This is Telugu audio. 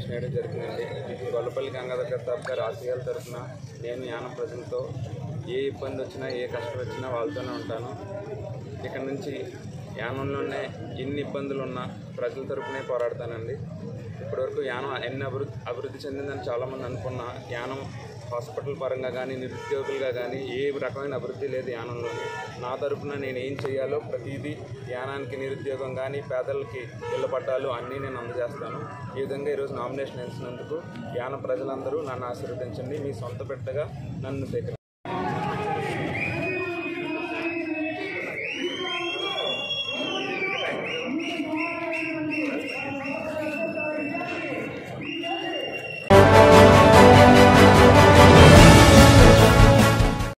నామినేషన్ వేయడం జరిగిందండి గొల్లపల్లి గంగాధర్ ప్రతాప్ గారు ఆశయాల తరఫున నేను యానం ప్రజలతో ఏ ఇబ్బంది వచ్చినా ఏ కష్టం వచ్చినా వాళ్ళతోనే ఉంటాను ఇక్కడ నుంచి యానంలోనే ఎన్ని ఇబ్బందులు ఉన్నా ప్రజల తరపునే పోరాడతానండి ఇప్పటివరకు యానం ఎన్ని అభివృద్ధి అభివృద్ధి చెందిందని చాలామంది అనుకున్నా యానం హాస్పిటల్ పరంగా కానీ నిరుద్యోగులుగా కానీ ఏ రకమైన అభివృద్ధి లేదు యానంలో నా తరపున నేను ఏం చేయాలో ప్రతిదీ యానానికి నిరుద్యోగం కానీ పేదలకి ఇళ్ళ పట్టాలు అన్నీ నేను అందజేస్తాను ఈ విధంగా ఈరోజు నామినేషన్ వేసినందుకు యాన ప్రజలందరూ నన్ను ఆశీర్వదించండి మీ సొంత బిడ్డగా నన్ను స్వీకరించండి